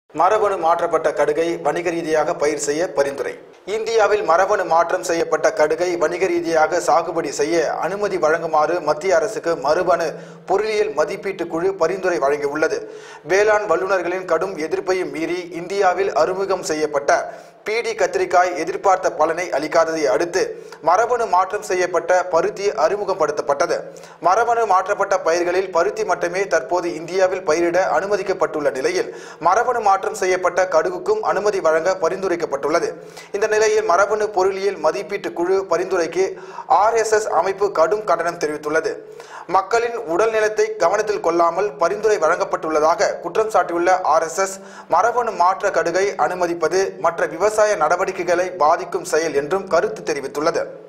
மரபணு மாற்றப்பட்ட கடுகை வணிக ரீதியாக பயிர் செய்ய பரிந்துரை இந்தியாவில் மரபணு மாற்றம் செய்யப்பட்ட கடுகை வணிக ரீதியாக சாகுபடி செய்ய அனுமதி வழங்குமாறு மத்திய அரசுக்கு மரபணு பொருளியல் மதிப்பீட்டு குழு பரிந்துரை வழங்கியுள்ளது வேளாண் வல்லுநர்களின் கடும் எதிர்ப்பையும் மீறி இந்தியாவில் அறிமுகம் செய்யப்பட்ட பீடி கத்திரிக்காய் எதிர்பார்த்த பலனை அளிக்காததை அடுத்து மரபணு மாற்றம் செய்யப்பட்ட பருத்தி அறிமுகப்படுத்தப்பட்டது மரபணு மாற்றப்பட்ட பயிர்களில் பருத்தி மட்டுமே தற்போது இந்தியாவில் பயிரிட அனுமதிக்கப்பட்டுள்ள நிலையில் மரபணு மாற்றம் செய்யப்பட்ட கடுகுக்கும் அனுமதி வழங்க பரிந்துரைக்கப்பட்டுள்ளது இந்த நிலையில் மரபணு பொருளியல் மதிப்பீட்டு குழு பரிந்துரைக்கு ஆர்எஸ்எஸ் அமைப்பு கடும் கண்டனம் தெரிவித்துள்ளது மக்களின் உடல் நலத்தை கவனத்தில் கொள்ளாமல் பரிந்துரை வழங்கப்பட்டுள்ளதாக குற்றம் சாட்டியுள்ள ஆர்எஸ்எஸ் மரபணு மாற்ற கடுகை அனுமதிப்பது மற்ற விவசாய நடவடிக்கைகளை பாதிக்கும் செயல் என்றும் கருத்து தெரிவித்துள்ளது